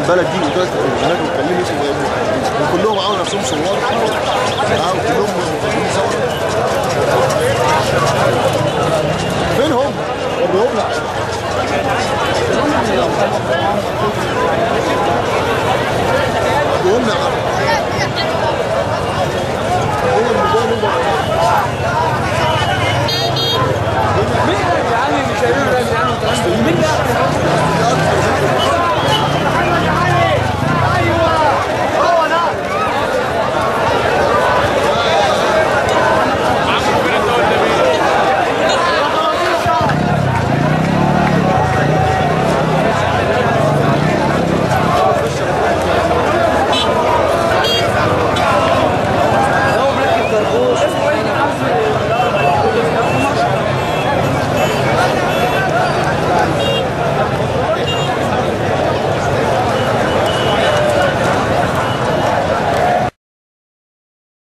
البلد دي ودلوقتي البلد بيتكلموا وكلهم عملوا نفسهم صور اه وكلهم مخرجين صور فين هم؟ وريهم لك